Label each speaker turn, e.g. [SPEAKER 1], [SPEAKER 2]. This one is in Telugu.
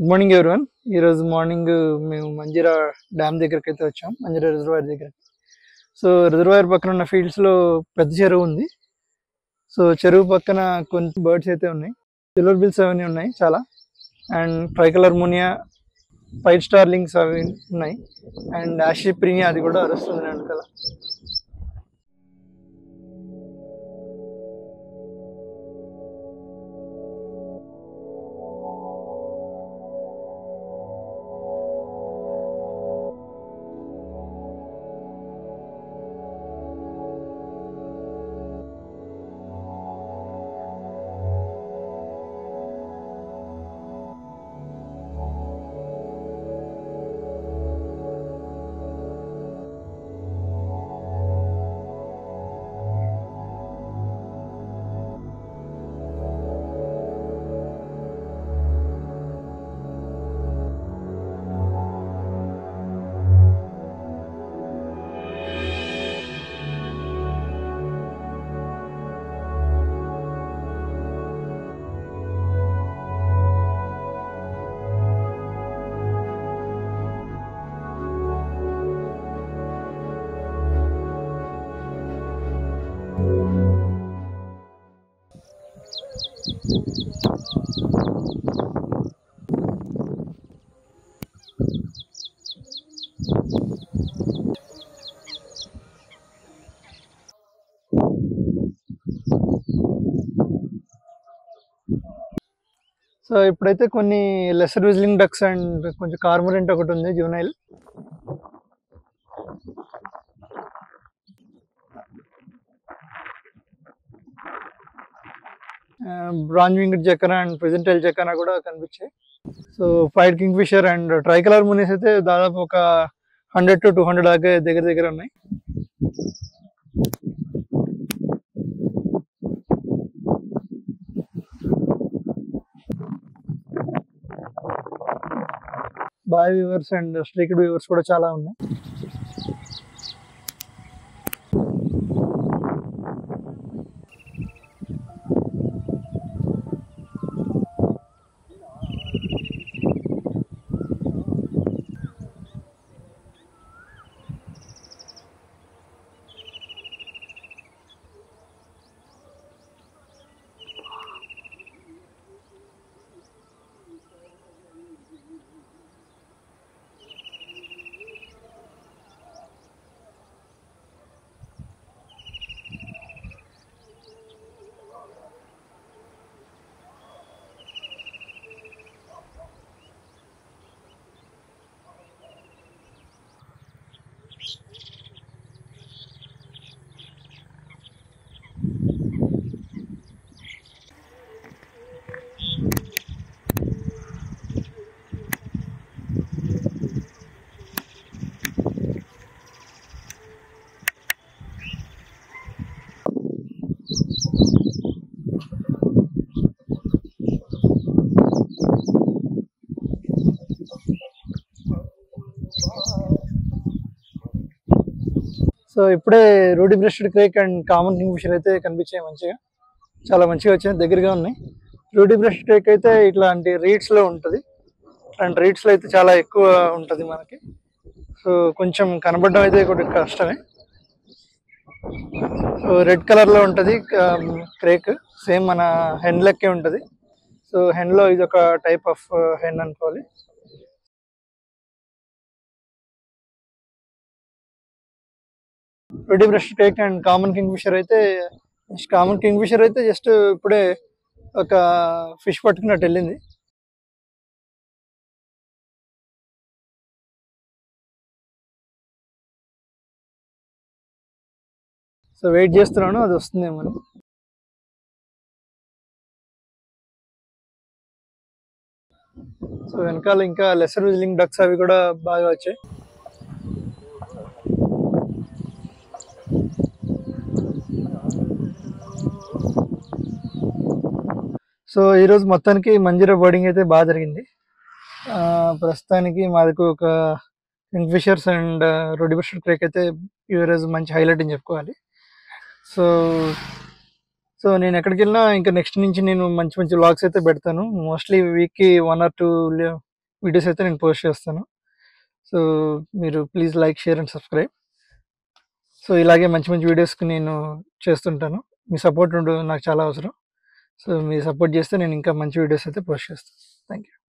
[SPEAKER 1] గుడ్ మార్నింగ్ ఎవరివన్ ఈరోజు మార్నింగ్ మేము మంజీరా డ్యామ్ దగ్గరికి అయితే వచ్చాం మంజీరా రిజర్వాయర్ దగ్గరికి సో రిజర్వాయర్ పక్కన ఉన్న fields లో పెద్ద చెరువు ఉంది సో చెరువు పక్కన కొన్ని బర్డ్స్ అయితే ఉన్నాయి సిల్వర్ బిల్స్ అవన్నీ ఉన్నాయి చాలా and tricolour munia five starlings అవి ఉన్నాయి అండ్ ఆషిప్రినియా అది కూడా అరుస్తుంది వెనకాల సో ఇప్పుడైతే కొన్ని లెసర్ విజిలింగ్ డక్స్ అండ్ కొంచెం కార్మరెంట్ ఒకటి ఉంది juvenile bronze winged jacana and pheasant tailed jacana కూడా కనిపించాయి so pied kingfisher and tricolour munias అయితే దాదాపు ఒక హండ్రెడ్ టు టూ హండ్రెడ్ దాకా దగ్గర దగ్గర ఉన్నాయి baya weavers and streaked weavers కూడా చాలా ఉన్నాయి సో ఇప్పుడే ruddy breasted crake and common kingfisher అయితే కనిపించాయి మంచిగా చాలా మంచిగా వచ్చాయి దగ్గరగా ఉన్నాయి రూడీ బ్రెస్టెడ్ క్రేక్ అయితే ఇట్లాంటి రీడ్స్ లో ఉంటుంది అండ్ రీడ్స్ లో అయితే చాలా ఎక్కువ ఉంటుంది మనకి సో కొంచెం కనబడడం అయితే కొద్దిగా కష్టమే సో రెడ్ కలర్ లో ఉంటుంది క్రేక్ సేమ్ మన హెన్ లెక్కే ఉంటుంది సో హెన్ లో ఇది ఒక టైప్ ఆఫ్ హెన్ అనుకోవాలి రెడీ బ్రష్ కేక్ అండ్ కామన్ కింగ్ ఫిషర్ అయితే కామన్ కింగ్ ఫిషర్ అయితే జస్ట్ ఇప్పుడే ఒక ఫిష్ పట్టుకున్నట్టు వెళ్ళింది సో వెయిట్ చేస్తున్నాను అది వస్తుందేమో అని. సో వెనకాల ఇంకా లెసర్ విజిలింగ్ డక్స్ అవి కూడా బాగా వచ్చాయి సో ఈరోజు మొత్తానికి మంజీరా బోర్డింగ్ అయితే బాగా జరిగింది ఆ, ప్రస్తుతానికి మాదికు ఒక kingfishers and ruddy breasted crake అయితే ఈ రోజు మంచి హైలైట్ అని చెప్పుకోవాలి సో సో నేను ఎక్కడికి వెళ్ళినా ఇంకా నెక్స్ట్ నుంచి నేను మంచి మంచి వ్లాగ్స్ అయితే పెడతాను మోస్ట్లీ వీక్కి వన్ ఆర్ టూ వీడియోస్ అయితే నేను పోస్ట్ చేస్తాను సో మీరు please like share and subscribe so ఇలాగే మంచి మంచి వీడియోస్కి నేను చేస్తుంటాను మీ సపోర్ట్ ఉండు నాకు చాలా అవసరం సో మీరు సపోర్ట్ చేస్తే నేను ఇంకా మంచి వీడియోస్ అయితే పోస్ట్ చేస్తాను థ్యాంక్ యూ